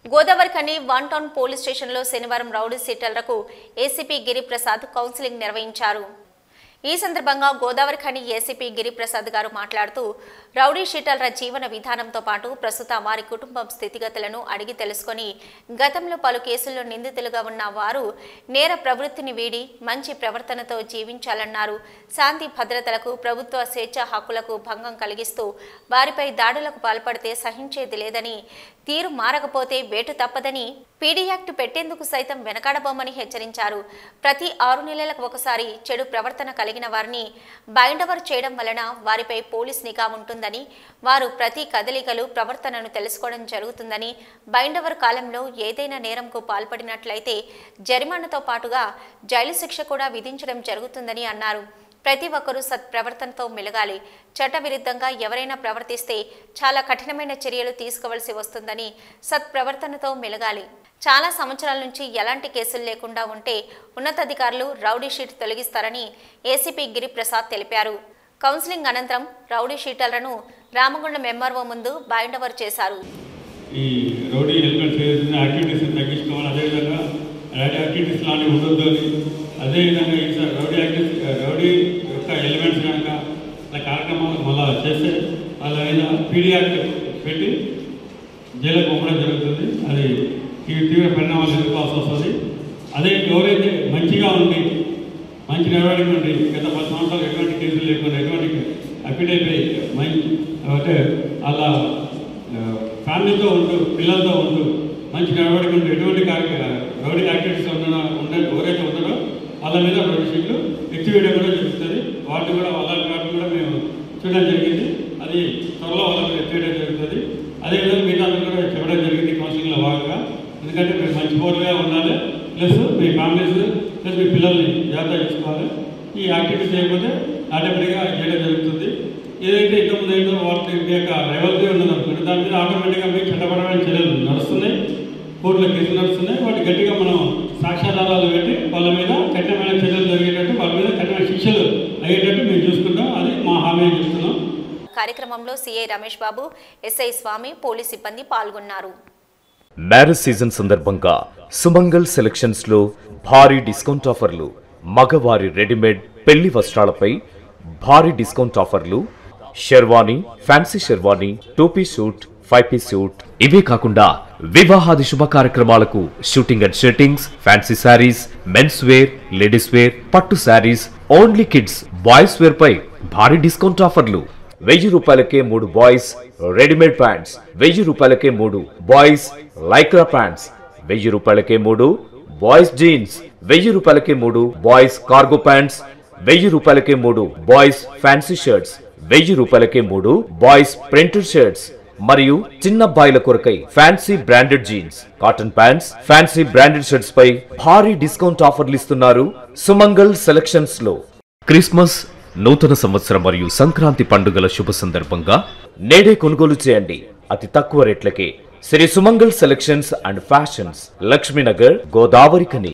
Godavari Godavarikhani one town police స్టేషన్లో శనివారం rowdy సీటర్లకు ఏసీపీ గిరిప్రసాద్ కౌన్సిలింగ్ నిర్వహించారు ఈ సందర్భంగా గోదావరి ఖని ఏసీపీ గిరిప్రసాద్ గారు మాట్లాడుతూ రౌడీ షీటర్ల జీవన విధానంతో పాటు ప్రస్తుత వారి కుటుంబం స్థితిగతులను అడిగి తెలుసుకొని గతంలో పలు కేసుల్లో నిందితులుగా ఉన్న వారు నేర ప్రవృత్తిని వీడి మంచి ప్రవర్తనతో జీవించాలన్నారు శాంతి భద్రతలకు ప్రభుత్వ స్వేచ్ఛ హక్కులకు భంగం కలిగిస్తూ వారిపై దాడులకు పాల్పడితే సహించేది లేదని తీరు మారకపోతే వేటు తప్పదని పీడీ యాక్ట్ పెట్టేందుకు సైతం వెనకాడబోమని హెచ్చరించారు ప్రతి ఆరు నెలలకు ఒకసారి చెడు ప్రవర్తన కలిగిన వారిని బైండవర్ చేయడం వలన వారిపై పోలీస్ నిఘా ఉంటుందని వారు ప్రతి కదలికలు ప్రవర్తనను తెలుసుకోవడం జరుగుతుందని బైండవర్ కాలంలో ఏదైనా నేరంకు పాల్పడినట్లయితే జరిమానాతో పాటుగా జైలు శిక్ష కూడా విధించడం జరుగుతుందని అన్నారు ప్రతి ఒక్కరూ సత్ప్రవర్తనతో మెలగాలి చట్టవిరుద్ధంగా ఎవరైనా ప్రవర్తిస్తే చాలా కఠినమైన చర్యలు తీసుకోవాల్సి వస్తుందని సత్ప్రవర్తనతో మెలగాలి చాలా సంవత్సరాల నుంచి ఎలాంటి కేసులు లేకుండా ఉంటే ఉన్నతాధికారులు రౌడీ షీట్ తొలగిస్తారని ఏసీపీ గిరిప్రసాద్ తెలిపారు కౌన్సిలింగ్ అనంతరం రౌడీ షీటర్లను రామగుండం ఎంఆర్ఓ ముందు బైండవర్ చేశారు ఈ రౌడీ ఎలిమెంట్స్ చేసిన యాక్టివిటీస్ని తగ్గించుకోవాలి అదేవిధంగా అలాంటి యాక్టివిటీస్ లాంటివి ఉండొద్దు అని అదేవిధంగా ఈ స- రౌడీ యాక్టివిటీస్ రౌడీ యొక్క ఎలిమెంట్స్ కనుక ఇలా కార్యక్రమాలు మళ్ళా చేస్తే వాళ్ళ మీద పీడీ యాక్ట్ పెట్టి జైలుకు పంపడం జరుగుతుంది అది ఈ తీవ్ర పరిణామాలు ఎదుర్కోవాల్సి వస్తుంది అదే ఎవరైతే మంచిగా ఉండి మంచి నడవడిక ఉండి గత పది సంవత్సరాలు ఎటువంటి కేసులు లేకుండా ఎటువంటి అఫిడ్ అయిపోయి మంచి అంటే అలా ఆ, ఫ్యామిలీతో ఉంటూ పిల్లలతో ఉంటూ మంచి నడవడిక ఉంటూ ఎటువంటి కార్య రౌడీ యాక్టివిటీస్ ఉన్న ఉండే ఎవరైతే ఉంటారో వాళ్ళ మీద రౌడీ షీట్లు ఎత్తివేయడం కూడా జరుగుతుంది వాటిని కూడా వాళ్ళ వాటిని కూడా మేము చూడడం జరిగింది అది త్వరలో వాళ్ళ మీద ఎత్తివేయడం జరుగుతుంది అదేవిధంగా మిగతా అందరూ కూడా చెప్పడం జరిగింది కౌన్సిలింగ్లో భాగంగా ఎందుకంటే మీరు మంచి పౌరులుగా ఉండాలి ప్లస్ మీ ఫ్యామిలీస్ ప్లస్ మీ పిల్లల్ని జాగ్రత్త చేసుకోవాలి ఈ యాక్టివిటీ చేయకపోతే ఆటోమేటిక్గా చేయడం జరుగుతుంది ఏదైతే ఇంతకుముందు ఏంటో వాటి మీ యొక్క రైవల్టీ ఉన్నది అనుకోండి దాని మీద ఆటోమేటిక్గా మీకు చట్టపరమైన చర్యలు నడుస్తున్నాయి కోర్టులో కేసులు నడుస్తున్నాయి వాటి గట్టిగా మనం సాక్ష్యాధారాలు పెట్టి వాళ్ళ మీద కఠినమైన చర్యలు జరిగేటట్టు వాళ్ళ మీద కఠినమైన శిక్షలు అయ్యేటట్టు మేము చూసుకుంటాం అది మా హామీ అని చెప్తున్నాం కార్యక్రమంలో CI Ramesh Babu SI Swami police సిబ్బంది పాల్గొన్నారు మ్యారేజ్ సీజన్ సందర్భంగా సుమంగల్ సెలక్షన్స్ లో భారీ డిస్కౌంట్ ఆఫర్లు మగవారి రెడీమేడ్ పెళ్లి వస్త్రాలపై భారీ డిస్కౌంట్ ఆఫర్లు షెర్వానీ ఫ్యాన్సీ షెర్వానీ టోపీ సూట్ ఫైవ్ పీస్ సూట్ ఇవే కాకుండా వివాహాది శుభ కార్యక్రమాలకు shooting and shirtings fancy sarees mens wear ladies wear పట్టు sarees only kids boys wear పై భారీ డిస్కౌంట్ ఆఫర్లు వెయ్యి రూపాయలకే మూడు బాయ్స్ రెడీమేడ్ ప్యాంట్స్ వెయ్యి రూపాయలకే మూడు బాయ్స్ లైక్రా ప్యాంట్స్ వెయ్యి రూపాయలకే మూడు బాయ్స్ జీన్స్ వెయ్యి రూపాయలకే మూడు బాయ్స్ కార్గో ప్యాంట్స్ వెయ్యి రూపాయలకే మూడు బాయ్స్ ఫ్యాన్సీ షర్ట్స్ వెయ్యి రూపాయలకే మూడు బాయ్స్ ప్రింటెడ్ షర్ట్స్ మరియు చిన్న బాయిల కొరకై fancy branded jeans cotton pants fancy branded shirts పై భారీ డిస్కౌంట్ ఆఫర్లు ఇస్తున్నారు సుమంగల్ సెలక్షన్స్ లో క్రిస్మస్ నూతన సంవత్సరం మరియు సంక్రాంతి పండుగల శుభ సందర్భంగా నేడే కొనుగోలు చేయండి అతి తక్కువ రేట్లకే Shri Sumangal Selections and Fashions Lakshminagar Godavari కని